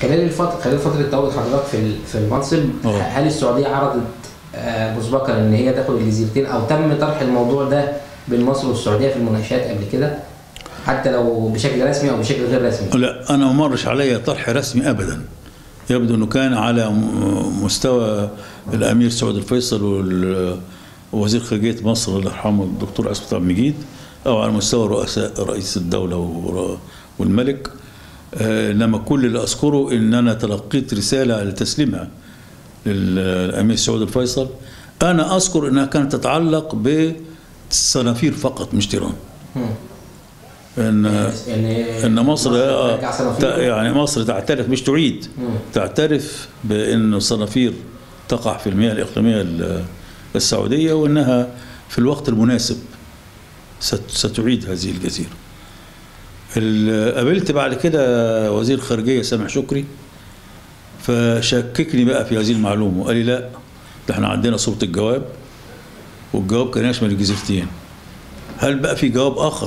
خلال الفتره خلال فتره تواجد حضرتك في ال- في المنصب أه. هل السعوديه عرضت آه، مسبقا ان هي تاخد الجزيرتين او تم طرح الموضوع ده بين مصر والسعوديه في المناقشات قبل كده حتى لو بشكل رسمي او بشكل غير رسمي لا انا ما مرش علي طرح رسمي ابدا يبدو انه كان على م- مستوى الامير سعود الفيصل وال- ووزير خارجيه مصر الله يرحمه الدكتور عصمت عبد المجيد او على مستوى رؤساء رئيس الدوله ور- والملك آه، انما كل اللي اذكره ان انا تلقيت رساله لتسليمها للامير سعود الفيصل انا اذكر انها كانت تتعلق بالصنافير فقط مش تيران مم. ان ان ان مصر آه، ترجع صنافير. ت- يعني مصر تعترف مش تعيد مم. تعترف بان الصنافير تقع في المياه الاقليميه ال- السعوديه وانها في الوقت المناسب ست- ستعيد هذه الجزيره. ال- قابلت بعد كده وزير الخارجيه سامح شكري فشككني بقى في هذه المعلومه وقال لي لا ده احنا عندنا صوره الجواب والجواب كان يشمل الجزيرتين. هل بقى في جواب اخر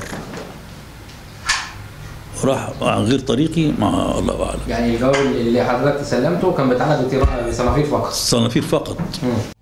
راح عن غير طريقي مع الله اعلم يعني الجواب اللي حضرتك تسلمته كان بيتعلق بتيرا- بصنافير فقط الصنافير فقط مم.